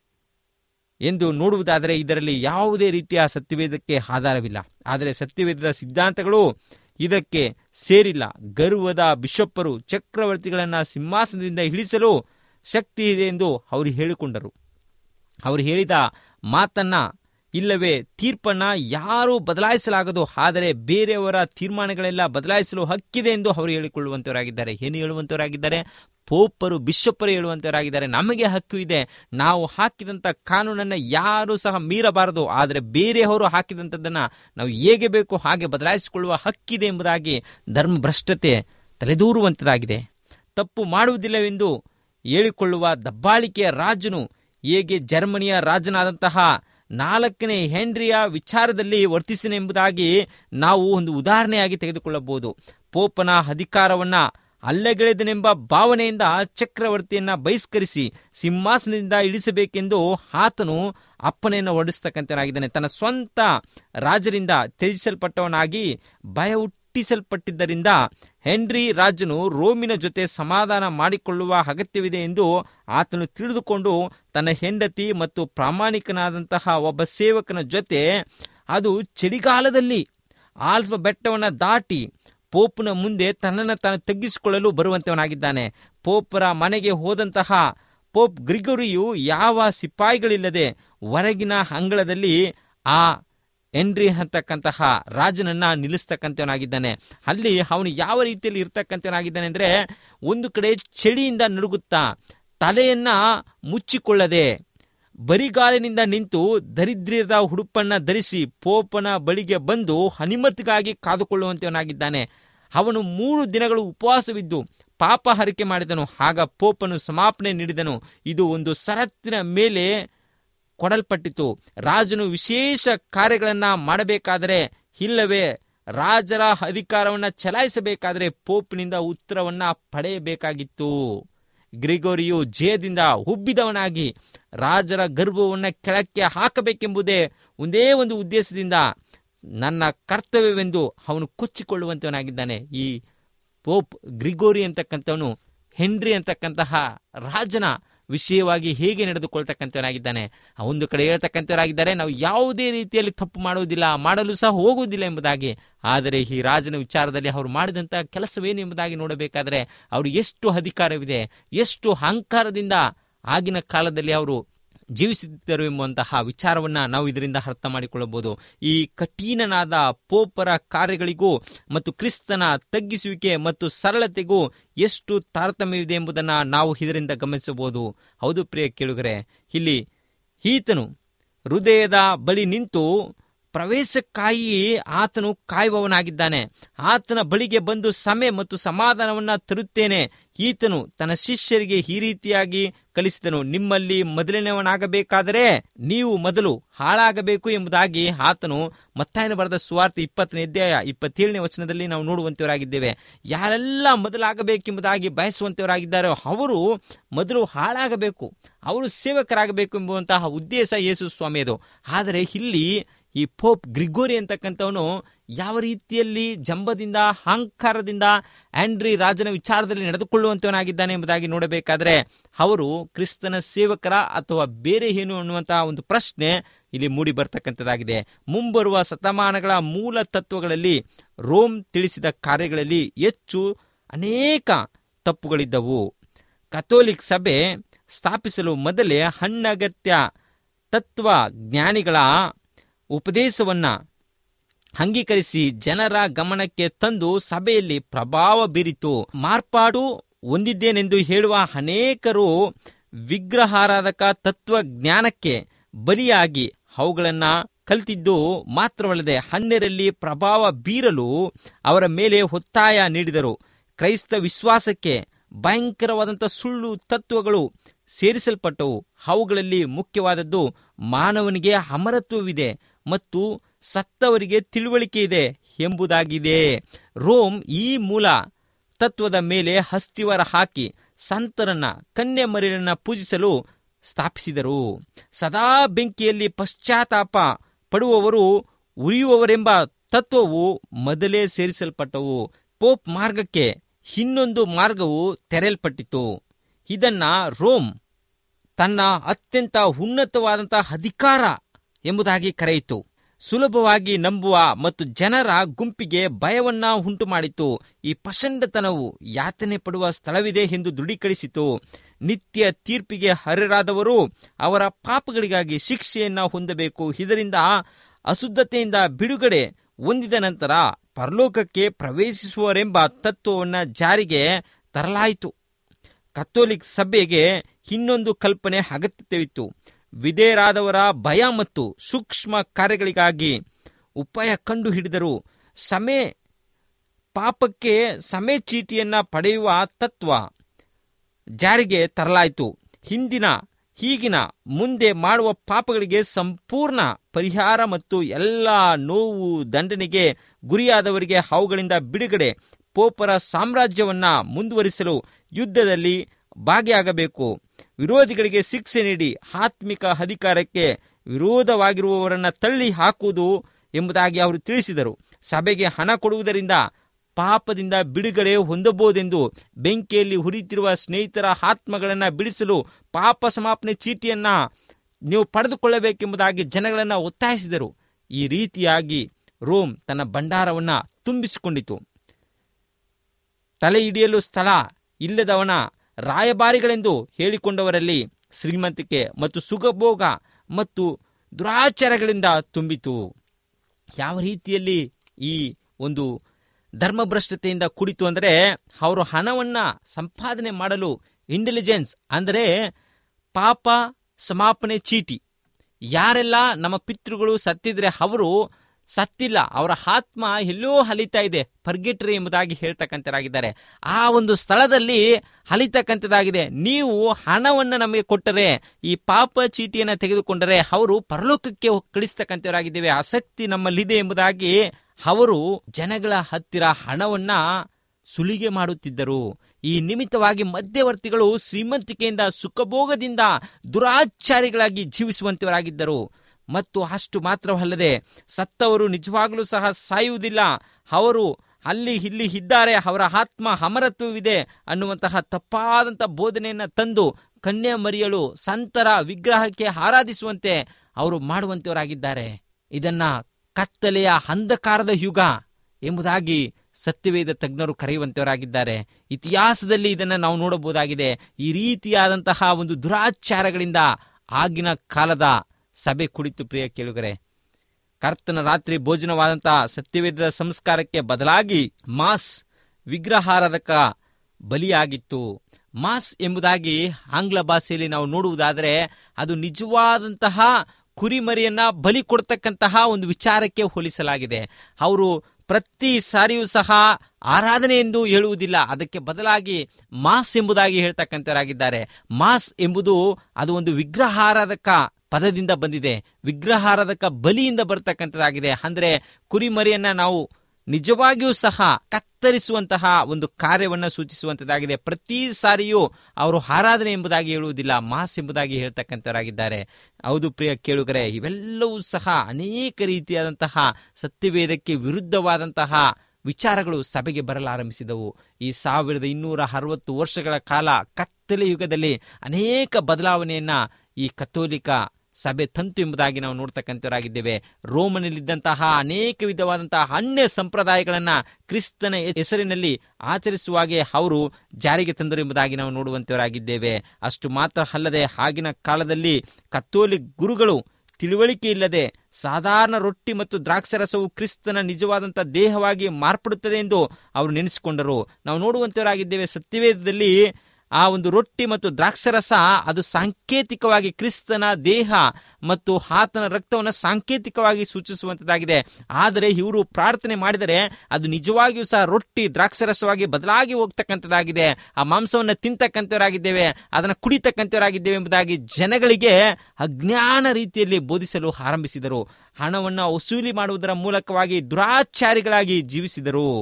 ಎಂದು ನೋಡುವುದಾದರೆ ಇದರಲ್ಲಿ ಯಾವುದೇ ರೀತಿಯ ಸತ್ಯವೇದಕ್ಕೆ ಆಧಾರವಿಲ್ಲ ಆದರೆ ಸತ್ಯವೇದದ ಸಿದ್ಧಾಂತಗಳು ಇದಕ್ಕೆ ಸೇರಿಲ್ಲ ಗರ್ವದ ಬಿಷಪ್ಪರು ಚಕ್ರವರ್ತಿಗಳನ್ನು ಸಿಂಹಾಸನದಿಂದ ಇಳಿಸಲು ಶಕ್ತಿ ಇದೆ ಎಂದು ಅವರು ಹೇಳಿಕೊಂಡರು ಅವರು ಹೇಳಿದ ಮಾತನ್ನ ಇಲ್ಲವೇ ತೀರ್ಪನ್ನ ಯಾರೂ ಬದಲಾಯಿಸಲಾಗದು ಆದರೆ ಬೇರೆಯವರ ತೀರ್ಮಾನಗಳೆಲ್ಲ ಬದಲಾಯಿಸಲು ಹಕ್ಕಿದೆ ಎಂದು ಅವರು ಹೇಳಿಕೊಳ್ಳುವಂತವರಾಗಿದ್ದಾರೆ ಏನು ಹೇಳುವಂತವರಾಗಿದ್ದಾರೆ ಪೋಪರು ಬಿಷಪ್ಪರು ಹೇಳುವಂತವರಾಗಿದ್ದಾರೆ ನಮಗೆ ಹಕ್ಕು ಇದೆ ನಾವು ಹಾಕಿದಂಥ ಕಾನೂನನ್ನು ಯಾರೂ ಸಹ ಮೀರಬಾರದು ಆದರೆ ಬೇರೆಯವರು ಹಾಕಿದಂಥದ್ದನ್ನು ನಾವು ಹೇಗೆ ಬೇಕು ಹಾಗೆ ಬದಲಾಯಿಸಿಕೊಳ್ಳುವ ಹಕ್ಕಿದೆ ಎಂಬುದಾಗಿ ಧರ್ಮಭ್ರಷ್ಟತೆ ತಲೆದೂರುವಂಥದ್ದಾಗಿದೆ ತಪ್ಪು ಮಾಡುವುದಿಲ್ಲವೆಂದು ಹೇಳಿಕೊಳ್ಳುವ ದಬ್ಬಾಳಿಕೆಯ ರಾಜನು ಹೇಗೆ ಜರ್ಮನಿಯ ರಾಜನಾದಂತಹ ನಾಲ್ಕನೇ ಹೆನ್ರಿಯ ವಿಚಾರದಲ್ಲಿ ವರ್ತಿಸಿನ ಎಂಬುದಾಗಿ ನಾವು ಒಂದು ಉದಾಹರಣೆಯಾಗಿ ತೆಗೆದುಕೊಳ್ಳಬಹುದು ಪೋಪನ ಅಧಿಕಾರವನ್ನ ಅಲ್ಲಗೆಳೆದನೆಂಬ ಭಾವನೆಯಿಂದ ಚಕ್ರವರ್ತಿಯನ್ನ ಬಹಿಷ್ಕರಿಸಿ ಸಿಂಹಾಸನದಿಂದ ಇಳಿಸಬೇಕೆಂದು ಆತನು ಅಪ್ಪನೆಯನ್ನು ಹೊರಡಿಸ್ತಕ್ಕಂಥನಾಗಿದ್ದಾನೆ ತನ್ನ ಸ್ವಂತ ರಾಜರಿಂದ ತ್ಯಜಿಸಲ್ಪಟ್ಟವನಾಗಿ ಭಯ ಹುಟ್ಟಿಸಲ್ಪಟ್ಟಿದ್ದರಿಂದ ಹೆನ್ರಿ ರಾಜನು ರೋಮಿನ ಜೊತೆ ಸಮಾಧಾನ ಮಾಡಿಕೊಳ್ಳುವ ಅಗತ್ಯವಿದೆ ಎಂದು ಆತನು ತಿಳಿದುಕೊಂಡು ತನ್ನ ಹೆಂಡತಿ ಮತ್ತು ಪ್ರಾಮಾಣಿಕನಾದಂತಹ ಒಬ್ಬ ಸೇವಕನ ಜೊತೆ ಅದು ಚಳಿಗಾಲದಲ್ಲಿ ಆಲ್ಫ ಬೆಟ್ಟವನ್ನು ದಾಟಿ ಪೋಪ್ನ ಮುಂದೆ ತನ್ನನ್ನು ತಾನು ತಗ್ಗಿಸಿಕೊಳ್ಳಲು ಬರುವಂತವನಾಗಿದ್ದಾನೆ ಪೋಪರ ಮನೆಗೆ ಹೋದಂತಹ ಪೋಪ್ ಗ್ರಿಗೋರಿಯು ಯಾವ ಸಿಪಾಯಿಗಳಿಲ್ಲದೆ ಹೊರಗಿನ ಅಂಗಳದಲ್ಲಿ ಆ ಎನ್ರಿ ಅಂತಕ್ಕಂತಹ ರಾಜನನ್ನ ನಿಲ್ಲಿಸ್ತಕ್ಕಂಥವನಾಗಿದ್ದಾನೆ ಅಲ್ಲಿ ಅವನು ಯಾವ ರೀತಿಯಲ್ಲಿ ಇರ್ತಕ್ಕಂಥವನಾಗಿದ್ದಾನೆ ಅಂದ್ರೆ ಒಂದು ಕಡೆ ಚಳಿಯಿಂದ ನಡುಗುತ್ತಾ ತಲೆಯನ್ನ ಮುಚ್ಚಿಕೊಳ್ಳದೆ ಬರಿಗಾಲಿನಿಂದ ನಿಂತು ದರಿದ್ರ್ಯದ ಉಡುಪನ್ನ ಧರಿಸಿ ಪೋಪನ ಬಳಿಗೆ ಬಂದು ಅನುಮತಿಗಾಗಿ ಕಾದುಕೊಳ್ಳುವಂತವನಾಗಿದ್ದಾನೆ ಅವನು ಮೂರು ದಿನಗಳು ಉಪವಾಸವಿದ್ದು ಪಾಪ ಹರಿಕೆ ಮಾಡಿದನು ಆಗ ಪೋಪನು ಸಮಾಪನೆ ನೀಡಿದನು ಇದು ಒಂದು ಸರತ್ತಿನ ಮೇಲೆ ಕೊಡಲ್ಪಟ್ಟಿತು ರಾಜನು ವಿಶೇಷ ಕಾರ್ಯಗಳನ್ನ ಮಾಡಬೇಕಾದರೆ ಇಲ್ಲವೇ ರಾಜರ ಅಧಿಕಾರವನ್ನ ಚಲಾಯಿಸಬೇಕಾದರೆ ಪೋಪ್ನಿಂದ ಉತ್ತರವನ್ನ ಪಡೆಯಬೇಕಾಗಿತ್ತು ಗ್ರಿಗೋರಿಯು ಜಯದಿಂದ ಉಬ್ಬಿದವನಾಗಿ ರಾಜರ ಗರ್ಭವನ್ನ ಕೆಳಕ್ಕೆ ಹಾಕಬೇಕೆಂಬುದೇ ಒಂದೇ ಒಂದು ಉದ್ದೇಶದಿಂದ ನನ್ನ ಕರ್ತವ್ಯವೆಂದು ಅವನು ಕೊಚ್ಚಿಕೊಳ್ಳುವಂತವನಾಗಿದ್ದಾನೆ ಈ ಪೋಪ್ ಗ್ರಿಗೋರಿ ಅಂತಕ್ಕಂಥವನು ಹೆನ್ರಿ ಅಂತಕ್ಕಂತಹ ರಾಜನ ವಿಷಯವಾಗಿ ಹೇಗೆ ನಡೆದುಕೊಳ್ತಕ್ಕಂಥವನಾಗಿದ್ದಾನೆ ಒಂದು ಕಡೆ ಹೇಳ್ತಕ್ಕಂಥವರಾಗಿದ್ದಾರೆ ನಾವು ಯಾವುದೇ ರೀತಿಯಲ್ಲಿ ತಪ್ಪು ಮಾಡುವುದಿಲ್ಲ ಮಾಡಲು ಸಹ ಹೋಗುವುದಿಲ್ಲ ಎಂಬುದಾಗಿ ಆದರೆ ಈ ರಾಜನ ವಿಚಾರದಲ್ಲಿ ಅವರು ಮಾಡಿದಂಥ ಕೆಲಸವೇನು ಎಂಬುದಾಗಿ ನೋಡಬೇಕಾದರೆ ಅವರು ಎಷ್ಟು ಅಧಿಕಾರವಿದೆ ಎಷ್ಟು ಅಹಂಕಾರದಿಂದ ಆಗಿನ ಕಾಲದಲ್ಲಿ ಅವರು ಜೀವಿಸುತ್ತಿದ್ದರು ಎಂಬುವಂತಹ ವಿಚಾರವನ್ನ ನಾವು ಇದರಿಂದ ಅರ್ಥ ಮಾಡಿಕೊಳ್ಳಬಹುದು ಈ ಕಠಿಣನಾದ ಪೋಪರ ಕಾರ್ಯಗಳಿಗೂ ಮತ್ತು ಕ್ರಿಸ್ತನ ತಗ್ಗಿಸುವಿಕೆ ಮತ್ತು ಸರಳತೆಗೂ ಎಷ್ಟು ತಾರತಮ್ಯವಿದೆ ಎಂಬುದನ್ನು ನಾವು ಇದರಿಂದ ಗಮನಿಸಬಹುದು ಹೌದು ಪ್ರಿಯ ಕೇಳುಗರೆ ಇಲ್ಲಿ ಈತನು ಹೃದಯದ ಬಳಿ ನಿಂತು ಪ್ರವೇಶಕ್ಕಾಗಿ ಆತನು ಕಾಯುವವನಾಗಿದ್ದಾನೆ ಆತನ ಬಳಿಗೆ ಬಂದು ಸಮಯ ಮತ್ತು ಸಮಾಧಾನವನ್ನ ತರುತ್ತೇನೆ ಈತನು ತನ್ನ ಶಿಷ್ಯರಿಗೆ ಈ ರೀತಿಯಾಗಿ ಕಲಿಸಿದನು ನಿಮ್ಮಲ್ಲಿ ಮೊದಲನೇವನಾಗಬೇಕಾದರೆ ನೀವು ಮೊದಲು ಹಾಳಾಗಬೇಕು ಎಂಬುದಾಗಿ ಆತನು ಮತ್ತಾಯನ ಬರೆದ ಸುವಾರ್ತೆ ಇಪ್ಪತ್ತನೇ ಅಧ್ಯಾಯ ಇಪ್ಪತ್ತೇಳನೇ ವಚನದಲ್ಲಿ ನಾವು ನೋಡುವಂತವರಾಗಿದ್ದೇವೆ ಯಾರೆಲ್ಲ ಮೊದಲಾಗಬೇಕೆಂಬುದಾಗಿ ಬಯಸುವಂತವರಾಗಿದ್ದಾರೋ ಅವರು ಮೊದಲು ಹಾಳಾಗಬೇಕು ಅವರು ಸೇವಕರಾಗಬೇಕು ಎಂಬುವಂತಹ ಉದ್ದೇಶ ಯೇಸು ಸ್ವಾಮಿಯದು ಆದರೆ ಇಲ್ಲಿ ಈ ಪೋಪ್ ಗ್ರಿಗೋರಿ ಅಂತಕ್ಕಂಥವನು ಯಾವ ರೀತಿಯಲ್ಲಿ ಜಂಬದಿಂದ ಅಹಂಕಾರದಿಂದ ಆಂಡ್ರಿ ರಾಜನ ವಿಚಾರದಲ್ಲಿ ನಡೆದುಕೊಳ್ಳುವಂತವನಾಗಿದ್ದಾನೆ ಎಂಬುದಾಗಿ ನೋಡಬೇಕಾದ್ರೆ ಅವರು ಕ್ರಿಸ್ತನ ಸೇವಕರ ಅಥವಾ ಬೇರೆ ಏನು ಅನ್ನುವಂತಹ ಒಂದು ಪ್ರಶ್ನೆ ಇಲ್ಲಿ ಮೂಡಿ ಬರ್ತಕ್ಕಂಥದ್ದಾಗಿದೆ ಮುಂಬರುವ ಶತಮಾನಗಳ ಮೂಲ ತತ್ವಗಳಲ್ಲಿ ರೋಮ್ ತಿಳಿಸಿದ ಕಾರ್ಯಗಳಲ್ಲಿ ಹೆಚ್ಚು ಅನೇಕ ತಪ್ಪುಗಳಿದ್ದವು ಕಥೋಲಿಕ್ ಸಭೆ ಸ್ಥಾಪಿಸಲು ಮೊದಲೇ ಹಣ್ಣಗತ್ಯ ತತ್ವ ಜ್ಞಾನಿಗಳ ಉಪದೇಶವನ್ನ ಅಂಗೀಕರಿಸಿ ಜನರ ಗಮನಕ್ಕೆ ತಂದು ಸಭೆಯಲ್ಲಿ ಪ್ರಭಾವ ಬೀರಿತು ಮಾರ್ಪಾಡು ಹೊಂದಿದ್ದೇನೆಂದು ಹೇಳುವ ಅನೇಕರು ವಿಗ್ರಹಾರಾಧಕ ತತ್ವಜ್ಞಾನಕ್ಕೆ ಬಲಿಯಾಗಿ ಅವುಗಳನ್ನ ಕಲ್ತಿದ್ದು ಮಾತ್ರವಲ್ಲದೆ ಹನ್ನೆರಲ್ಲಿ ಪ್ರಭಾವ ಬೀರಲು ಅವರ ಮೇಲೆ ಒತ್ತಾಯ ನೀಡಿದರು ಕ್ರೈಸ್ತ ವಿಶ್ವಾಸಕ್ಕೆ ಭಯಂಕರವಾದಂಥ ಸುಳ್ಳು ತತ್ವಗಳು ಸೇರಿಸಲ್ಪಟ್ಟವು ಅವುಗಳಲ್ಲಿ ಮುಖ್ಯವಾದದ್ದು ಮಾನವನಿಗೆ ಅಮರತ್ವವಿದೆ ಮತ್ತು ಸತ್ತವರಿಗೆ ತಿಳುವಳಿಕೆ ಇದೆ ಎಂಬುದಾಗಿದೆ ರೋಮ್ ಈ ಮೂಲ ತತ್ವದ ಮೇಲೆ ಹಸ್ತಿವರ ಹಾಕಿ ಸಂತರನ್ನ ಕನ್ಯೆ ಮರಿಯನ್ನ ಪೂಜಿಸಲು ಸ್ಥಾಪಿಸಿದರು ಸದಾ ಬೆಂಕಿಯಲ್ಲಿ ಪಶ್ಚಾತ್ತಾಪ ಪಡುವವರು ಉರಿಯುವವರೆಂಬ ತತ್ವವು ಮೊದಲೇ ಸೇರಿಸಲ್ಪಟ್ಟವು ಪೋಪ್ ಮಾರ್ಗಕ್ಕೆ ಇನ್ನೊಂದು ಮಾರ್ಗವು ತೆರೆಯಲ್ಪಟ್ಟಿತು ಇದನ್ನ ರೋಮ್ ತನ್ನ ಅತ್ಯಂತ ಉನ್ನತವಾದಂತಹ ಅಧಿಕಾರ ಎಂಬುದಾಗಿ ಕರೆಯಿತು ಸುಲಭವಾಗಿ ನಂಬುವ ಮತ್ತು ಜನರ ಗುಂಪಿಗೆ ಭಯವನ್ನ ಉಂಟು ಮಾಡಿತು ಈ ಪಶಂಡತನವು ಯಾತನೆ ಪಡುವ ಸ್ಥಳವಿದೆ ಎಂದು ದೃಢೀಕರಿಸಿತು ನಿತ್ಯ ತೀರ್ಪಿಗೆ ಹರರಾದವರು ಅವರ ಪಾಪಗಳಿಗಾಗಿ ಶಿಕ್ಷೆಯನ್ನ ಹೊಂದಬೇಕು ಇದರಿಂದ ಅಶುದ್ಧತೆಯಿಂದ ಬಿಡುಗಡೆ ಹೊಂದಿದ ನಂತರ ಪರಲೋಕಕ್ಕೆ ಪ್ರವೇಶಿಸುವರೆಂಬ ತತ್ವವನ್ನ ಜಾರಿಗೆ ತರಲಾಯಿತು ಕಥೋಲಿಕ್ ಸಭೆಗೆ ಇನ್ನೊಂದು ಕಲ್ಪನೆ ಅಗತ್ಯವಿತ್ತು ವಿಧೇಯರಾದವರ ಭಯ ಮತ್ತು ಸೂಕ್ಷ್ಮ ಕಾರ್ಯಗಳಿಗಾಗಿ ಉಪಾಯ ಕಂಡು ಹಿಡಿದರು ಸಮೆ ಪಾಪಕ್ಕೆ ಸಮೆ ಚೀಟಿಯನ್ನ ಪಡೆಯುವ ತತ್ವ ಜಾರಿಗೆ ತರಲಾಯಿತು ಹಿಂದಿನ ಈಗಿನ ಮುಂದೆ ಮಾಡುವ ಪಾಪಗಳಿಗೆ ಸಂಪೂರ್ಣ ಪರಿಹಾರ ಮತ್ತು ಎಲ್ಲ ನೋವು ದಂಡನೆಗೆ ಗುರಿಯಾದವರಿಗೆ ಅವುಗಳಿಂದ ಬಿಡುಗಡೆ ಪೋಪರ ಸಾಮ್ರಾಜ್ಯವನ್ನ ಮುಂದುವರಿಸಲು ಯುದ್ಧದಲ್ಲಿ ಭಾಗಿಯಾಗಬೇಕು ವಿರೋಧಿಗಳಿಗೆ ಶಿಕ್ಷೆ ನೀಡಿ ಆತ್ಮಿಕ ಅಧಿಕಾರಕ್ಕೆ ವಿರೋಧವಾಗಿರುವವರನ್ನ ತಳ್ಳಿ ಹಾಕುವುದು ಎಂಬುದಾಗಿ ಅವರು ತಿಳಿಸಿದರು ಸಭೆಗೆ ಹಣ ಕೊಡುವುದರಿಂದ ಪಾಪದಿಂದ ಬಿಡುಗಡೆ ಹೊಂದಬಹುದೆಂದು ಬೆಂಕಿಯಲ್ಲಿ ಹುರಿತಿರುವ ಸ್ನೇಹಿತರ ಆತ್ಮಗಳನ್ನ ಬಿಡಿಸಲು ಪಾಪ ಸಮಾಪನೆ ಚೀಟಿಯನ್ನ ನೀವು ಪಡೆದುಕೊಳ್ಳಬೇಕೆಂಬುದಾಗಿ ಜನಗಳನ್ನ ಒತ್ತಾಯಿಸಿದರು ಈ ರೀತಿಯಾಗಿ ರೋಮ್ ತನ್ನ ಭಂಡಾರವನ್ನ ತುಂಬಿಸಿಕೊಂಡಿತು ತಲೆ ಹಿಡಿಯಲು ಸ್ಥಳ ಇಲ್ಲದವನ ರಾಯಭಾರಿಗಳೆಂದು ಹೇಳಿಕೊಂಡವರಲ್ಲಿ ಶ್ರೀಮಂತಿಕೆ ಮತ್ತು ಸುಖಭೋಗ ಮತ್ತು ದುರಾಚಾರಗಳಿಂದ ತುಂಬಿತು ಯಾವ ರೀತಿಯಲ್ಲಿ ಈ ಒಂದು ಧರ್ಮಭ್ರಷ್ಟತೆಯಿಂದ ಕುಡಿತು ಅಂದರೆ ಅವರು ಹಣವನ್ನ ಸಂಪಾದನೆ ಮಾಡಲು ಇಂಟೆಲಿಜೆನ್ಸ್ ಅಂದರೆ ಪಾಪ ಸಮಾಪನೆ ಚೀಟಿ ಯಾರೆಲ್ಲ ನಮ್ಮ ಪಿತೃಗಳು ಸತ್ತಿದ್ರೆ ಅವರು ಸತ್ತಿಲ್ಲ ಅವರ ಆತ್ಮ ಎಲ್ಲೋ ಹಲಿತಾ ಇದೆ ಪರ್ಗೆಟ್ರಿ ಎಂಬುದಾಗಿ ಹೇಳ್ತಕ್ಕಂಥರಾಗಿದ್ದಾರೆ ಆ ಒಂದು ಸ್ಥಳದಲ್ಲಿ ಹಲಿತಕ್ಕಂಥದ್ದಾಗಿದೆ ನೀವು ಹಣವನ್ನು ನಮಗೆ ಕೊಟ್ಟರೆ ಈ ಪಾಪ ಚೀಟಿಯನ್ನು ತೆಗೆದುಕೊಂಡರೆ ಅವರು ಪರಲೋಕಕ್ಕೆ ಕಳಿಸ್ತಕ್ಕಂಥವರಾಗಿದ್ದೇವೆ ಆಸಕ್ತಿ ನಮ್ಮಲ್ಲಿದೆ ಎಂಬುದಾಗಿ ಅವರು ಜನಗಳ ಹತ್ತಿರ ಹಣವನ್ನ ಸುಲಿಗೆ ಮಾಡುತ್ತಿದ್ದರು ಈ ನಿಮಿತ್ತವಾಗಿ ಮಧ್ಯವರ್ತಿಗಳು ಶ್ರೀಮಂತಿಕೆಯಿಂದ ಸುಖಭೋಗದಿಂದ ದುರಾಚಾರಿಗಳಾಗಿ ಜೀವಿಸುವಂತವರಾಗಿದ್ದರು ಮತ್ತು ಅಷ್ಟು ಮಾತ್ರವಲ್ಲದೆ ಸತ್ತವರು ನಿಜವಾಗಲೂ ಸಹ ಸಾಯುವುದಿಲ್ಲ ಅವರು ಅಲ್ಲಿ ಇಲ್ಲಿ ಇದ್ದಾರೆ ಅವರ ಆತ್ಮ ಅಮರತ್ವವಿದೆ ಅನ್ನುವಂತಹ ತಪ್ಪಾದಂಥ ಬೋಧನೆಯನ್ನ ತಂದು ಕನ್ಯಾ ಮರಿಯಳು ಸಂತರ ವಿಗ್ರಹಕ್ಕೆ ಆರಾಧಿಸುವಂತೆ ಅವರು ಮಾಡುವಂತವರಾಗಿದ್ದಾರೆ ಇದನ್ನ ಕತ್ತಲೆಯ ಅಂಧಕಾರದ ಯುಗ ಎಂಬುದಾಗಿ ಸತ್ಯವೇದ ತಜ್ಞರು ಕರೆಯುವಂತವರಾಗಿದ್ದಾರೆ ಇತಿಹಾಸದಲ್ಲಿ ಇದನ್ನು ನಾವು ನೋಡಬಹುದಾಗಿದೆ ಈ ರೀತಿಯಾದಂತಹ ಒಂದು ದುರಾಚಾರಗಳಿಂದ ಆಗಿನ ಕಾಲದ ಸಭೆ ಕುಳಿತು ಪ್ರಿಯ ಕೇಳುಗರೆ ಕರ್ತನ ರಾತ್ರಿ ಭೋಜನವಾದಂತಹ ಸತ್ಯವೇದದ ಸಂಸ್ಕಾರಕ್ಕೆ ಬದಲಾಗಿ ಮಾಸ್ ವಿಗ್ರಹಾರಾಧಕ ಬಲಿಯಾಗಿತ್ತು ಮಾಸ್ ಎಂಬುದಾಗಿ ಆಂಗ್ಲ ಭಾಷೆಯಲ್ಲಿ ನಾವು ನೋಡುವುದಾದರೆ ಅದು ನಿಜವಾದಂತಹ ಕುರಿಮರಿಯನ್ನ ಬಲಿ ಕೊಡ್ತಕ್ಕಂತಹ ಒಂದು ವಿಚಾರಕ್ಕೆ ಹೋಲಿಸಲಾಗಿದೆ ಅವರು ಪ್ರತಿ ಸಾರಿಯೂ ಸಹ ಆರಾಧನೆ ಎಂದು ಹೇಳುವುದಿಲ್ಲ ಅದಕ್ಕೆ ಬದಲಾಗಿ ಮಾಸ್ ಎಂಬುದಾಗಿ ಹೇಳ್ತಕ್ಕಂಥವರಾಗಿದ್ದಾರೆ ಮಾಸ್ ಎಂಬುದು ಅದು ಒಂದು ವಿಗ್ರಹಾರಾಧಕ ಪದದಿಂದ ಬಂದಿದೆ ವಿಗ್ರಹಾರಾಧಕ ಬಲಿಯಿಂದ ಬರ್ತಕ್ಕಂಥದ್ದಾಗಿದೆ ಅಂದ್ರೆ ಕುರಿಮರಿಯನ್ನ ನಾವು ನಿಜವಾಗಿಯೂ ಸಹ ಕತ್ತರಿಸುವಂತಹ ಒಂದು ಕಾರ್ಯವನ್ನ ಸೂಚಿಸುವಂತದ್ದಾಗಿದೆ ಪ್ರತಿ ಸಾರಿಯೂ ಅವರು ಆರಾಧನೆ ಎಂಬುದಾಗಿ ಹೇಳುವುದಿಲ್ಲ ಮಾಸ್ ಎಂಬುದಾಗಿ ಹೇಳ್ತಕ್ಕಂಥವರಾಗಿದ್ದಾರೆ ಹೌದು ಪ್ರಿಯ ಕೇಳುಗರೆ ಇವೆಲ್ಲವೂ ಸಹ ಅನೇಕ ರೀತಿಯಾದಂತಹ ಸತ್ಯವೇದಕ್ಕೆ ವಿರುದ್ಧವಾದಂತಹ ವಿಚಾರಗಳು ಸಭೆಗೆ ಬರಲಾರಂಭಿಸಿದವು ಈ ಸಾವಿರದ ಇನ್ನೂರ ಅರವತ್ತು ವರ್ಷಗಳ ಕಾಲ ಕತ್ತಲೆ ಯುಗದಲ್ಲಿ ಅನೇಕ ಬದಲಾವಣೆಯನ್ನ ಈ ಕಥೋಲಿಕ ಸಭೆ ತಂತು ಎಂಬುದಾಗಿ ನಾವು ನೋಡ್ತಕ್ಕಂಥವರಾಗಿದ್ದೇವೆ ರೋಮನಲ್ಲಿದ್ದಂತಹ ಅನೇಕ ವಿಧವಾದಂತಹ ಅನ್ಯ ಸಂಪ್ರದಾಯಗಳನ್ನ ಕ್ರಿಸ್ತನ ಹೆಸರಿನಲ್ಲಿ ಆಚರಿಸುವಾಗೆ ಅವರು ಜಾರಿಗೆ ತಂದರು ಎಂಬುದಾಗಿ ನಾವು ನೋಡುವಂತವರಾಗಿದ್ದೇವೆ ಅಷ್ಟು ಮಾತ್ರ ಅಲ್ಲದೆ ಆಗಿನ ಕಾಲದಲ್ಲಿ ಕಥೋಲಿಕ್ ಗುರುಗಳು ತಿಳುವಳಿಕೆ ಇಲ್ಲದೆ ಸಾಧಾರಣ ರೊಟ್ಟಿ ಮತ್ತು ದ್ರಾಕ್ಷರಸವು ಕ್ರಿಸ್ತನ ನಿಜವಾದಂಥ ದೇಹವಾಗಿ ಮಾರ್ಪಡುತ್ತದೆ ಎಂದು ಅವರು ನೆನೆಸಿಕೊಂಡರು ನಾವು ನೋಡುವಂತವರಾಗಿದ್ದೇವೆ ಸತ್ಯವೇದದಲ್ಲಿ ಆ ಒಂದು ರೊಟ್ಟಿ ಮತ್ತು ದ್ರಾಕ್ಷರಸ ಅದು ಸಾಂಕೇತಿಕವಾಗಿ ಕ್ರಿಸ್ತನ ದೇಹ ಮತ್ತು ಆತನ ರಕ್ತವನ್ನು ಸಾಂಕೇತಿಕವಾಗಿ ಸೂಚಿಸುವಂತದ್ದಾಗಿದೆ ಆದರೆ ಇವರು ಪ್ರಾರ್ಥನೆ ಮಾಡಿದರೆ ಅದು ನಿಜವಾಗಿಯೂ ಸಹ ರೊಟ್ಟಿ ದ್ರಾಕ್ಷರಸವಾಗಿ ಬದಲಾಗಿ ಹೋಗ್ತಕ್ಕಂಥದ್ದಾಗಿದೆ ಆ ಮಾಂಸವನ್ನು ತಿಂತಕ್ಕಂಥವರಾಗಿದ್ದೇವೆ ಅದನ್ನು ಕುಡಿತಕ್ಕಂಥವರಾಗಿದ್ದೇವೆ ಎಂಬುದಾಗಿ ಜನಗಳಿಗೆ ಅಜ್ಞಾನ ರೀತಿಯಲ್ಲಿ ಬೋಧಿಸಲು ಆರಂಭಿಸಿದರು ಹಣವನ್ನು ವಸೂಲಿ ಮಾಡುವುದರ ಮೂಲಕವಾಗಿ ದುರಾಚಾರಿಗಳಾಗಿ ಜೀವಿಸಿದರು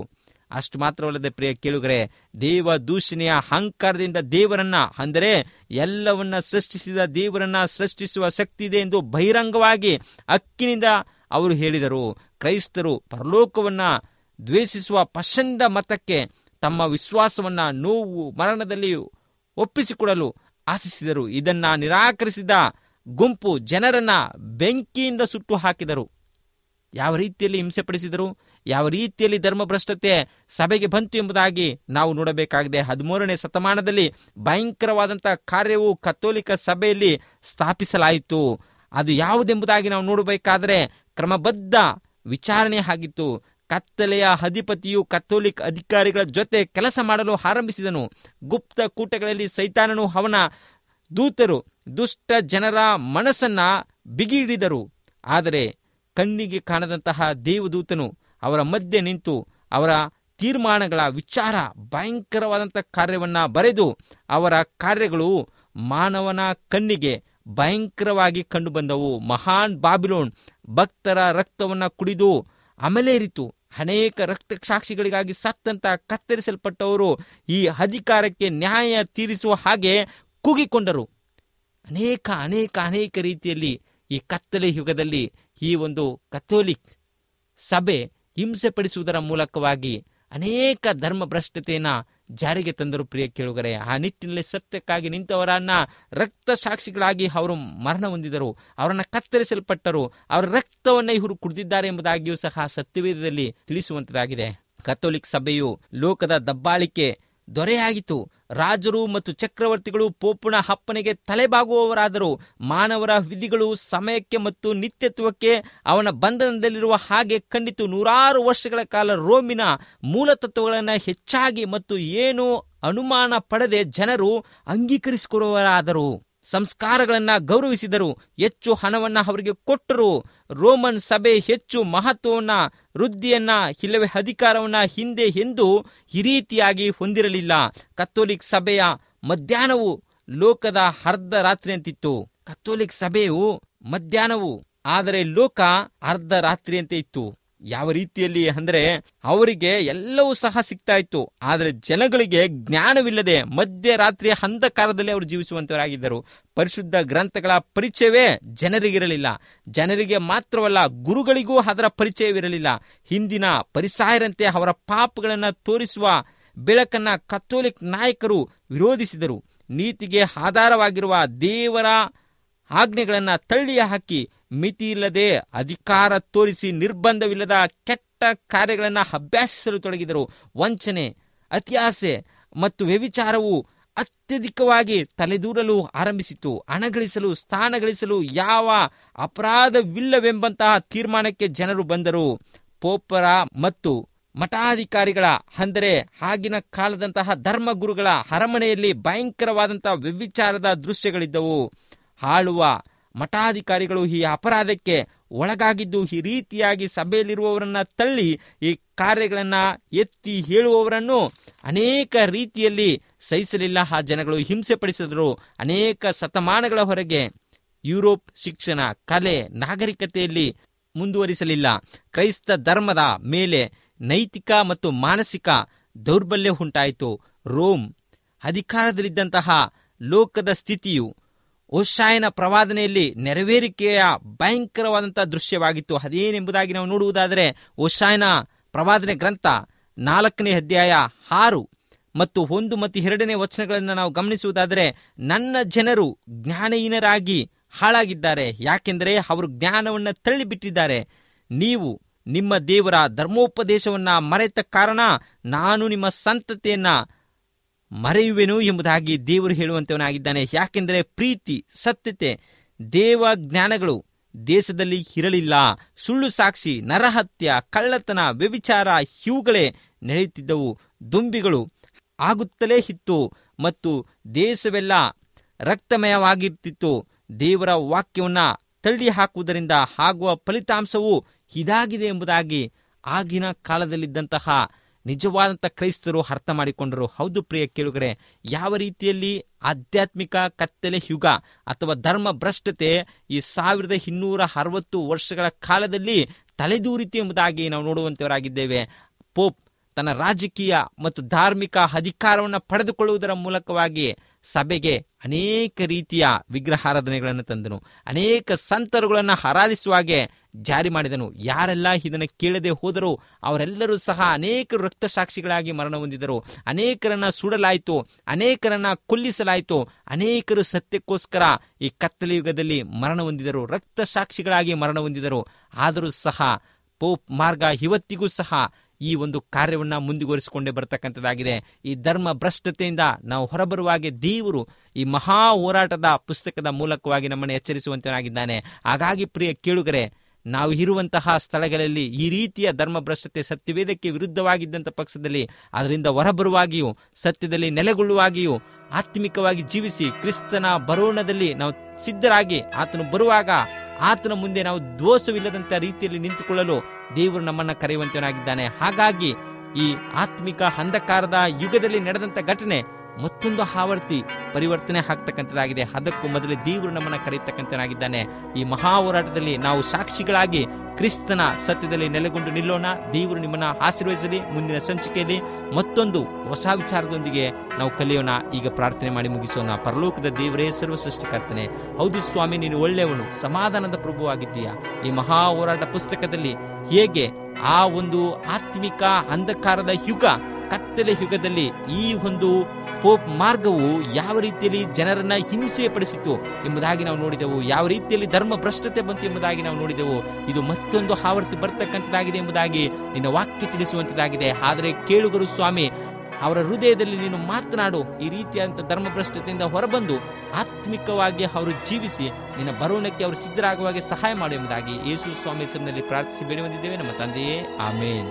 ಅಷ್ಟು ಮಾತ್ರವಲ್ಲದೆ ಪ್ರಿಯ ಕೇಳುಗರೆ ದೇವ ದೂಷಣೆಯ ಅಹಂಕಾರದಿಂದ ದೇವರನ್ನ ಅಂದರೆ ಎಲ್ಲವನ್ನ ಸೃಷ್ಟಿಸಿದ ದೇವರನ್ನ ಸೃಷ್ಟಿಸುವ ಶಕ್ತಿ ಇದೆ ಎಂದು ಬಹಿರಂಗವಾಗಿ ಅಕ್ಕಿನಿಂದ ಅವರು ಹೇಳಿದರು ಕ್ರೈಸ್ತರು ಪರಲೋಕವನ್ನ ದ್ವೇಷಿಸುವ ಪಶಂಡ ಮತಕ್ಕೆ ತಮ್ಮ ವಿಶ್ವಾಸವನ್ನ ನೋವು ಮರಣದಲ್ಲಿ ಒಪ್ಪಿಸಿಕೊಡಲು ಆಶಿಸಿದರು ಇದನ್ನ ನಿರಾಕರಿಸಿದ ಗುಂಪು ಜನರನ್ನ ಬೆಂಕಿಯಿಂದ ಸುಟ್ಟು ಹಾಕಿದರು ಯಾವ ರೀತಿಯಲ್ಲಿ ಹಿಂಸೆಪಡಿಸಿದರು ಯಾವ ರೀತಿಯಲ್ಲಿ ಧರ್ಮಭ್ರಷ್ಟತೆ ಸಭೆಗೆ ಬಂತು ಎಂಬುದಾಗಿ ನಾವು ನೋಡಬೇಕಾಗಿದೆ ಹದಿಮೂರನೇ ಶತಮಾನದಲ್ಲಿ ಭಯಂಕರವಾದಂತಹ ಕಾರ್ಯವು ಕಥೋಲಿಕ ಸಭೆಯಲ್ಲಿ ಸ್ಥಾಪಿಸಲಾಯಿತು ಅದು ಯಾವುದೆಂಬುದಾಗಿ ನಾವು ನೋಡಬೇಕಾದರೆ ಕ್ರಮಬದ್ಧ ವಿಚಾರಣೆ ಆಗಿತ್ತು ಕತ್ತಲೆಯ ಅಧಿಪತಿಯು ಕಥೋಲಿಕ್ ಅಧಿಕಾರಿಗಳ ಜೊತೆ ಕೆಲಸ ಮಾಡಲು ಆರಂಭಿಸಿದನು ಗುಪ್ತ ಕೂಟಗಳಲ್ಲಿ ಸೈತಾನನು ಅವನ ದೂತರು ದುಷ್ಟ ಜನರ ಮನಸ್ಸನ್ನ ಬಿಗಿ ಹಿಡಿದರು ಆದರೆ ಕಣ್ಣಿಗೆ ಕಾಣದಂತಹ ದೇವದೂತನು ಅವರ ಮಧ್ಯೆ ನಿಂತು ಅವರ ತೀರ್ಮಾನಗಳ ವಿಚಾರ ಭಯಂಕರವಾದಂಥ ಕಾರ್ಯವನ್ನ ಬರೆದು ಅವರ ಕಾರ್ಯಗಳು ಮಾನವನ ಕಣ್ಣಿಗೆ ಭಯಂಕರವಾಗಿ ಕಂಡುಬಂದವು ಮಹಾನ್ ಬಾಬಿಲೋನ್ ಭಕ್ತರ ರಕ್ತವನ್ನ ಕುಡಿದು ಅಮಲೇರಿತು ಅನೇಕ ರಕ್ತ ಸಾಕ್ಷಿಗಳಿಗಾಗಿ ಸತ್ತಂತ ಕತ್ತರಿಸಲ್ಪಟ್ಟವರು ಈ ಅಧಿಕಾರಕ್ಕೆ ನ್ಯಾಯ ತೀರಿಸುವ ಹಾಗೆ ಕೂಗಿಕೊಂಡರು ಅನೇಕ ಅನೇಕ ಅನೇಕ ರೀತಿಯಲ್ಲಿ ಈ ಕತ್ತಲೆ ಯುಗದಲ್ಲಿ ಈ ಒಂದು ಕಥೋಲಿಕ್ ಸಭೆ ಹಿಂಸೆ ಪಡಿಸುವುದರ ಮೂಲಕವಾಗಿ ಅನೇಕ ಧರ್ಮ ಭ್ರಷ್ಟತೆಯನ್ನ ಜಾರಿಗೆ ತಂದರು ಪ್ರಿಯ ಕೇಳುಗರೆ ಆ ನಿಟ್ಟಿನಲ್ಲಿ ಸತ್ಯಕ್ಕಾಗಿ ನಿಂತವರನ್ನ ರಕ್ತ ಸಾಕ್ಷಿಗಳಾಗಿ ಅವರು ಮರಣ ಹೊಂದಿದರು ಅವರನ್ನ ಕತ್ತರಿಸಲ್ಪಟ್ಟರು ಅವರ ರಕ್ತವನ್ನ ಇವರು ಕುಡಿದಿದ್ದಾರೆ ಎಂಬುದಾಗಿಯೂ ಸಹ ಸತ್ಯವೇದದಲ್ಲಿ ತಿಳಿಸುವಂತದಾಗಿದೆ ಕಥೋಲಿಕ್ ಸಭೆಯು ಲೋಕದ ದಬ್ಬಾಳಿಕೆ ದೊರೆಯಾಗಿತು ರಾಜರು ಮತ್ತು ಚಕ್ರವರ್ತಿಗಳು ಪೋಪುಣ ಅಪ್ಪನೆಗೆ ತಲೆಬಾಗುವವರಾದರು ಮಾನವರ ವಿಧಿಗಳು ಸಮಯಕ್ಕೆ ಮತ್ತು ನಿತ್ಯತ್ವಕ್ಕೆ ಅವನ ಬಂಧನದಲ್ಲಿರುವ ಹಾಗೆ ಕಂಡಿತು ನೂರಾರು ವರ್ಷಗಳ ಕಾಲ ರೋಮಿನ ಮೂಲತತ್ವಗಳನ್ನು ಹೆಚ್ಚಾಗಿ ಮತ್ತು ಏನು ಅನುಮಾನ ಪಡೆದೆ ಜನರು ಅಂಗೀಕರಿಸಿಕೊಡುವರಾದರು ಸಂಸ್ಕಾರಗಳನ್ನ ಗೌರವಿಸಿದರು ಹೆಚ್ಚು ಹಣವನ್ನ ಅವರಿಗೆ ಕೊಟ್ಟರು ರೋಮನ್ ಸಭೆ ಹೆಚ್ಚು ಮಹತ್ವವನ್ನ ವೃದ್ಧಿಯನ್ನ ಇಲ್ಲವೇ ಅಧಿಕಾರವನ್ನ ಹಿಂದೆ ಎಂದು ಈ ರೀತಿಯಾಗಿ ಹೊಂದಿರಲಿಲ್ಲ ಕಥೋಲಿಕ್ ಸಭೆಯ ಮಧ್ಯಾಹ್ನವು ಲೋಕದ ಅರ್ಧ ರಾತ್ರಿ ಅಂತಿತ್ತು ಕಥೋಲಿಕ್ ಸಭೆಯು ಮಧ್ಯಾಹ್ನವು ಆದರೆ ಲೋಕ ಅರ್ಧ ರಾತ್ರಿಯಂತೆ ಇತ್ತು ಯಾವ ರೀತಿಯಲ್ಲಿ ಅಂದ್ರೆ ಅವರಿಗೆ ಎಲ್ಲವೂ ಸಹ ಸಿಗ್ತಾ ಇತ್ತು ಆದರೆ ಜನಗಳಿಗೆ ಜ್ಞಾನವಿಲ್ಲದೆ ಮಧ್ಯರಾತ್ರಿಯ ಅಂಧಕಾರದಲ್ಲಿ ಅವರು ಜೀವಿಸುವಂತವರಾಗಿದ್ದರು ಪರಿಶುದ್ಧ ಗ್ರಂಥಗಳ ಪರಿಚಯವೇ ಜನರಿಗಿರಲಿಲ್ಲ ಜನರಿಗೆ ಮಾತ್ರವಲ್ಲ ಗುರುಗಳಿಗೂ ಅದರ ಪರಿಚಯವಿರಲಿಲ್ಲ ಹಿಂದಿನ ಪರಿಸಾಯರಂತೆ ಅವರ ಪಾಪಗಳನ್ನು ತೋರಿಸುವ ಬೆಳಕನ್ನ ಕಥೋಲಿಕ್ ನಾಯಕರು ವಿರೋಧಿಸಿದರು ನೀತಿಗೆ ಆಧಾರವಾಗಿರುವ ದೇವರ ಆಜ್ಞೆಗಳನ್ನ ತಳ್ಳಿ ಹಾಕಿ ಮಿತಿ ಇಲ್ಲದೆ ಅಧಿಕಾರ ತೋರಿಸಿ ನಿರ್ಬಂಧವಿಲ್ಲದ ಕೆಟ್ಟ ಕಾರ್ಯಗಳನ್ನು ಅಭ್ಯಾಸಿಸಲು ತೊಡಗಿದರು ವಂಚನೆ ಅತ್ಯಾಸೆ ಮತ್ತು ವ್ಯವಿಚಾರವು ಅತ್ಯಧಿಕವಾಗಿ ತಲೆದೂರಲು ಆರಂಭಿಸಿತು ಹಣ ಗಳಿಸಲು ಸ್ಥಾನ ಗಳಿಸಲು ಯಾವ ಅಪರಾಧವಿಲ್ಲವೆಂಬಂತಹ ತೀರ್ಮಾನಕ್ಕೆ ಜನರು ಬಂದರು ಪೋಪರ ಮತ್ತು ಮಠಾಧಿಕಾರಿಗಳ ಅಂದರೆ ಆಗಿನ ಕಾಲದಂತಹ ಧರ್ಮಗುರುಗಳ ಅರಮನೆಯಲ್ಲಿ ಭಯಂಕರವಾದಂತಹ ವ್ಯವಿಚಾರದ ದೃಶ್ಯಗಳಿದ್ದವು ಆಳುವ ಮಠಾಧಿಕಾರಿಗಳು ಈ ಅಪರಾಧಕ್ಕೆ ಒಳಗಾಗಿದ್ದು ಈ ರೀತಿಯಾಗಿ ಸಭೆಯಲ್ಲಿರುವವರನ್ನ ತಳ್ಳಿ ಈ ಕಾರ್ಯಗಳನ್ನ ಎತ್ತಿ ಹೇಳುವವರನ್ನು ಅನೇಕ ರೀತಿಯಲ್ಲಿ ಸಹಿಸಲಿಲ್ಲ ಆ ಜನಗಳು ಹಿಂಸೆ ಪಡಿಸಿದರು ಅನೇಕ ಶತಮಾನಗಳ ಹೊರಗೆ ಯುರೋಪ್ ಶಿಕ್ಷಣ ಕಲೆ ನಾಗರಿಕತೆಯಲ್ಲಿ ಮುಂದುವರಿಸಲಿಲ್ಲ ಕ್ರೈಸ್ತ ಧರ್ಮದ ಮೇಲೆ ನೈತಿಕ ಮತ್ತು ಮಾನಸಿಕ ದೌರ್ಬಲ್ಯ ಉಂಟಾಯಿತು ರೋಮ್ ಅಧಿಕಾರದಲ್ಲಿದ್ದಂತಹ ಲೋಕದ ಸ್ಥಿತಿಯು ಓಶಾಯನ ಪ್ರವಾದನೆಯಲ್ಲಿ ನೆರವೇರಿಕೆಯ ಭಯಂಕರವಾದಂತಹ ದೃಶ್ಯವಾಗಿತ್ತು ಅದೇನೆಂಬುದಾಗಿ ನಾವು ನೋಡುವುದಾದರೆ ಓಶಾಯನ ಪ್ರವಾದನೆ ಗ್ರಂಥ ನಾಲ್ಕನೇ ಅಧ್ಯಾಯ ಆರು ಮತ್ತು ಒಂದು ಮತ್ತು ಎರಡನೇ ವಚನಗಳನ್ನು ನಾವು ಗಮನಿಸುವುದಾದರೆ ನನ್ನ ಜನರು ಜ್ಞಾನಹೀನರಾಗಿ ಹಾಳಾಗಿದ್ದಾರೆ ಯಾಕೆಂದರೆ ಅವರು ಜ್ಞಾನವನ್ನು ತಳ್ಳಿಬಿಟ್ಟಿದ್ದಾರೆ ನೀವು ನಿಮ್ಮ ದೇವರ ಧರ್ಮೋಪದೇಶವನ್ನ ಮರೆತ ಕಾರಣ ನಾನು ನಿಮ್ಮ ಸಂತತಿಯನ್ನ ಮರೆಯುವೆನು ಎಂಬುದಾಗಿ ದೇವರು ಹೇಳುವಂತವನಾಗಿದ್ದಾನೆ ಯಾಕೆಂದರೆ ಪ್ರೀತಿ ಸತ್ಯತೆ ದೇವ ಜ್ಞಾನಗಳು ದೇಶದಲ್ಲಿ ಇರಲಿಲ್ಲ ಸುಳ್ಳು ಸಾಕ್ಷಿ ನರಹತ್ಯ ಕಳ್ಳತನ ವ್ಯವಿಚಾರ ಇವುಗಳೇ ನಡೆಯುತ್ತಿದ್ದವು ದುಂಬಿಗಳು ಆಗುತ್ತಲೇ ಇತ್ತು ಮತ್ತು ದೇಶವೆಲ್ಲ ರಕ್ತಮಯವಾಗಿರ್ತಿತ್ತು ದೇವರ ವಾಕ್ಯವನ್ನ ತಳ್ಳಿ ಹಾಕುವುದರಿಂದ ಆಗುವ ಫಲಿತಾಂಶವು ಇದಾಗಿದೆ ಎಂಬುದಾಗಿ ಆಗಿನ ಕಾಲದಲ್ಲಿದ್ದಂತಹ ನಿಜವಾದಂಥ ಕ್ರೈಸ್ತರು ಅರ್ಥ ಮಾಡಿಕೊಂಡರು ಹೌದು ಪ್ರಿಯ ಕೇಳುಗರೆ ಯಾವ ರೀತಿಯಲ್ಲಿ ಆಧ್ಯಾತ್ಮಿಕ ಕತ್ತಲೆ ಯುಗ ಅಥವಾ ಧರ್ಮ ಭ್ರಷ್ಟತೆ ಈ ಸಾವಿರದ ಇನ್ನೂರ ಅರವತ್ತು ವರ್ಷಗಳ ಕಾಲದಲ್ಲಿ ತಲೆದೂರಿತು ಎಂಬುದಾಗಿ ನಾವು ನೋಡುವಂತವರಾಗಿದ್ದೇವೆ ಪೋಪ್ ತನ್ನ ರಾಜಕೀಯ ಮತ್ತು ಧಾರ್ಮಿಕ ಅಧಿಕಾರವನ್ನು ಪಡೆದುಕೊಳ್ಳುವುದರ ಮೂಲಕವಾಗಿ ಸಭೆಗೆ ಅನೇಕ ರೀತಿಯ ವಿಗ್ರಹಾರಾಧನೆಗಳನ್ನು ತಂದನು ಅನೇಕ ಸಂತರುಗಳನ್ನು ಆರಾಧಿಸುವ ಹಾಗೆ ಜಾರಿ ಮಾಡಿದನು ಯಾರೆಲ್ಲ ಇದನ್ನು ಕೇಳದೆ ಹೋದರೂ ಅವರೆಲ್ಲರೂ ಸಹ ಅನೇಕರು ರಕ್ತ ಸಾಕ್ಷಿಗಳಾಗಿ ಮರಣ ಹೊಂದಿದರು ಅನೇಕರನ್ನ ಸುಡಲಾಯಿತು ಅನೇಕರನ್ನ ಕೊಲ್ಲಿಸಲಾಯಿತು ಅನೇಕರು ಸತ್ಯಕ್ಕೋಸ್ಕರ ಈ ಕತ್ತಲ ಯುಗದಲ್ಲಿ ಮರಣ ಹೊಂದಿದರು ರಕ್ತ ಸಾಕ್ಷಿಗಳಾಗಿ ಮರಣ ಹೊಂದಿದರು ಆದರೂ ಸಹ ಪೋಪ್ ಮಾರ್ಗ ಇವತ್ತಿಗೂ ಸಹ ಈ ಒಂದು ಕಾರ್ಯವನ್ನ ಮುಂದುವರಿಸಿಕೊಂಡೇ ಬರ್ತಕ್ಕಂಥದ್ದಾಗಿದೆ ಈ ಧರ್ಮ ಭ್ರಷ್ಟತೆಯಿಂದ ನಾವು ಹೊರಬರುವಾಗೆ ದೇವರು ಈ ಮಹಾ ಹೋರಾಟದ ಪುಸ್ತಕದ ಮೂಲಕವಾಗಿ ನಮ್ಮನ್ನು ಎಚ್ಚರಿಸುವಂತನಾಗಿದ್ದಾನೆ ಹಾಗಾಗಿ ಪ್ರಿಯ ಕೇಳುಗರೆ ನಾವು ಇರುವಂತಹ ಸ್ಥಳಗಳಲ್ಲಿ ಈ ರೀತಿಯ ಧರ್ಮಭ್ರಷ್ಟತೆ ಸತ್ಯವೇದಕ್ಕೆ ವಿರುದ್ಧವಾಗಿದ್ದಂಥ ಪಕ್ಷದಲ್ಲಿ ಅದರಿಂದ ಹೊರಬರುವಾಗಿಯೂ ಸತ್ಯದಲ್ಲಿ ನೆಲೆಗೊಳ್ಳುವಾಗಿಯೂ ಆತ್ಮಿಕವಾಗಿ ಜೀವಿಸಿ ಕ್ರಿಸ್ತನ ಬರೋಣದಲ್ಲಿ ನಾವು ಸಿದ್ಧರಾಗಿ ಆತನು ಬರುವಾಗ ಆತನ ಮುಂದೆ ನಾವು ದೋಷವಿಲ್ಲದಂತ ರೀತಿಯಲ್ಲಿ ನಿಂತುಕೊಳ್ಳಲು ದೇವರು ನಮ್ಮನ್ನ ಕರೆಯುವಂತನಾಗಿದ್ದಾನೆ ಹಾಗಾಗಿ ಈ ಆತ್ಮಿಕ ಅಂಧಕಾರದ ಯುಗದಲ್ಲಿ ನಡೆದಂತ ಘಟನೆ ಮತ್ತೊಂದು ಆವರ್ತಿ ಪರಿವರ್ತನೆ ಆಗ್ತಕ್ಕಂಥದ್ದಾಗಿದೆ ಅದಕ್ಕೂ ಮೊದಲೇ ದೇವರು ನಮ್ಮನ್ನ ಕರೆಯತಕ್ಕಂಥನಾಗಿದ್ದಾನೆ ಈ ಮಹಾ ಹೋರಾಟದಲ್ಲಿ ನಾವು ಸಾಕ್ಷಿಗಳಾಗಿ ಕ್ರಿಸ್ತನ ಸತ್ಯದಲ್ಲಿ ನೆಲೆಗೊಂಡು ನಿಲ್ಲೋಣ ದೇವರು ನಿಮ್ಮನ್ನ ಆಶೀರ್ವದಿಸಲಿ ಮುಂದಿನ ಸಂಚಿಕೆಯಲ್ಲಿ ಮತ್ತೊಂದು ಹೊಸ ವಿಚಾರದೊಂದಿಗೆ ನಾವು ಕಲಿಯೋಣ ಈಗ ಪ್ರಾರ್ಥನೆ ಮಾಡಿ ಮುಗಿಸೋಣ ಪರಲೋಕದ ದೇವರೇ ಸರ್ವ ಸೃಷ್ಟಿಕರ್ತನೆ ಹೌದು ಸ್ವಾಮಿ ನೀನು ಒಳ್ಳೆಯವನು ಸಮಾಧಾನದ ಪ್ರಭುವಾಗಿದ್ದೀಯಾ ಈ ಮಹಾ ಹೋರಾಟ ಪುಸ್ತಕದಲ್ಲಿ ಹೇಗೆ ಆ ಒಂದು ಆತ್ಮಿಕ ಅಂಧಕಾರದ ಯುಗ ಕತ್ತಲೆ ಯುಗದಲ್ಲಿ ಈ ಒಂದು ಪೋಪ್ ಮಾರ್ಗವು ಯಾವ ರೀತಿಯಲ್ಲಿ ಜನರನ್ನ ಹಿಂಸೆ ಪಡಿಸಿತು ಎಂಬುದಾಗಿ ನಾವು ನೋಡಿದೆವು ಯಾವ ರೀತಿಯಲ್ಲಿ ಧರ್ಮ ಭ್ರಷ್ಟತೆ ಬಂತು ಎಂಬುದಾಗಿ ನಾವು ನೋಡಿದೆವು ಇದು ಮತ್ತೊಂದು ಆವರ್ತಿ ಬರ್ತಕ್ಕಂಥದ್ದಾಗಿದೆ ಎಂಬುದಾಗಿ ನಿನ್ನ ವಾಕ್ಯ ತಿಳಿಸುವಂತದ್ದಾಗಿದೆ ಆದರೆ ಕೇಳುಗರು ಸ್ವಾಮಿ ಅವರ ಹೃದಯದಲ್ಲಿ ನೀನು ಮಾತನಾಡು ಈ ರೀತಿಯಾದಂಥ ಧರ್ಮಭ್ರಷ್ಟತೆಯಿಂದ ಹೊರಬಂದು ಆತ್ಮಿಕವಾಗಿ ಅವರು ಜೀವಿಸಿ ನಿನ್ನ ಬರೋಣಕ್ಕೆ ಅವರು ಸಿದ್ಧರಾಗುವಾಗೆ ಸಹಾಯ ಮಾಡು ಎಂಬುದಾಗಿ ಯೇಸು ಸ್ವಾಮಿ ಹೆಸರಿನಲ್ಲಿ ಪ್ರಾರ್ಥಿಸಿ ಬೇಡಿ ಬಂದಿದ್ದೇವೆ ನಮ್ಮ ತಂದೆಯೇ ಆಮೇನ್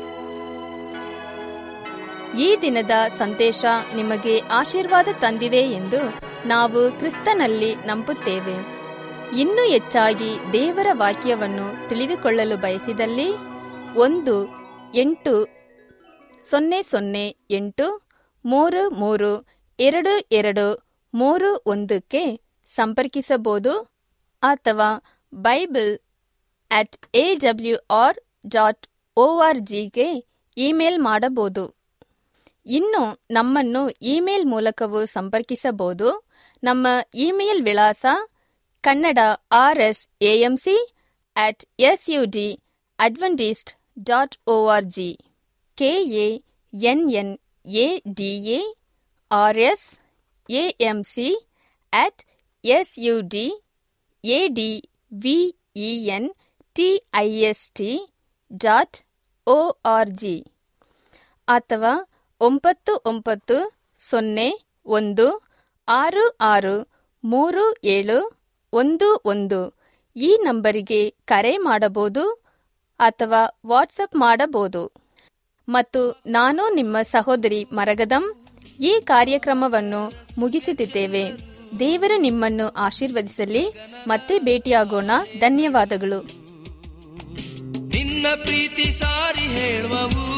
ಈ ದಿನದ ಸಂದೇಶ ನಿಮಗೆ ಆಶೀರ್ವಾದ ತಂದಿದೆ ಎಂದು ನಾವು ಕ್ರಿಸ್ತನಲ್ಲಿ ನಂಬುತ್ತೇವೆ ಇನ್ನೂ ಹೆಚ್ಚಾಗಿ ದೇವರ ವಾಕ್ಯವನ್ನು ತಿಳಿದುಕೊಳ್ಳಲು ಬಯಸಿದಲ್ಲಿ ಒಂದು ಎಂಟು ಸೊನ್ನೆ ಸೊನ್ನೆ ಎಂಟು ಮೂರು ಮೂರು ಎರಡು ಎರಡು ಮೂರು ಒಂದಕ್ಕೆ ಸಂಪರ್ಕಿಸಬಹುದು ಅಥವಾ Bible at A W R dot O ಆರ್ ಜಿಗೆ ಇಮೇಲ್ ಮಾಡಬಹುದು ಇನ್ನು ನಮ್ಮನ್ನು ಇಮೇಲ್ ಮೂಲಕವೂ ಸಂಪರ್ಕಿಸಬಹುದು ನಮ್ಮ ಇಮೇಲ್ ವಿಳಾಸ Kannada R S A M C at S U D Adventist dot O R G K A N N A D A R S A M C at S U D A D V E N T I S T dot O R G ಅಥವಾ ಒಂಬತ್ತು ಒಂಬತ್ತು ಸೊನ್ನೆ ಒಂದು ಆರು ಆರು ಮೂರು ಏಳು ಒಂದು ಒಂದು ಈ ನಂಬರಿಗೆ ಕರೆ ಮಾಡಬಹುದು ಅಥವಾ ವಾಟ್ಸಪ್ ಮಾಡಬಹುದು ಮತ್ತು ನಾನು ನಿಮ್ಮ ಸಹೋದರಿ ಮರಗದಂ ಈ ಕಾರ್ಯಕ್ರಮವನ್ನು ಮುಗಿಸುತ್ತಿದ್ದೇವೆ ದೇವರು ನಿಮ್ಮನ್ನು ಆಶೀರ್ವದಿಸಲಿ ಮತ್ತೆ ಭೇಟಿಯಾಗೋಣ ಧನ್ಯವಾದಗಳು ನಿನ್ನ ಪ್ರೀತಿ ಸಾರಿ ಹೇಳುವವು